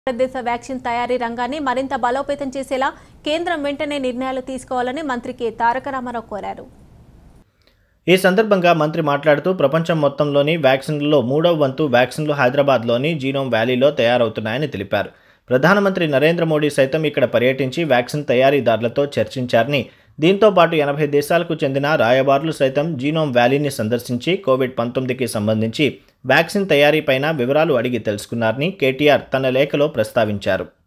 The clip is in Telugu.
భారతదేశ వ్యాక్సిన్ తయారీ రంగాన్ని మరింత బలోపేతం చేసేలా కేంద్రం వెంటనే నిర్ణయాలు తీసుకోవాలని మంత్రి కె తారక రామారావు కోరారు ఈ సందర్భంగా మంత్రి మాట్లాడుతూ ప్రపంచం మొత్తంలోని వ్యాక్సిన్లలో మూడవ వంతు వ్యాక్సిన్లు హైదరాబాద్లోని జీనోమ్ వ్యాలీలో తయారవుతున్నాయని తెలిపారు ప్రధానమంత్రి నరేంద్ర మోడీ సైతం ఇక్కడ పర్యటించి వ్యాక్సిన్ తయారీదారులతో చర్చించారని దీంతో పాటు ఎనభై దేశాలకు చెందిన రాయబారులు సైతం జీనోమ్ వ్యాలీని సందర్శించి కోవిడ్ పంతొమ్మిదికి సంబంధించి వ్యాక్సిన్ తయారీపైన వివరాలు అడిగి తెలుసుకున్నారని కేటీఆర్ తన లేఖలో ప్రస్తావించారు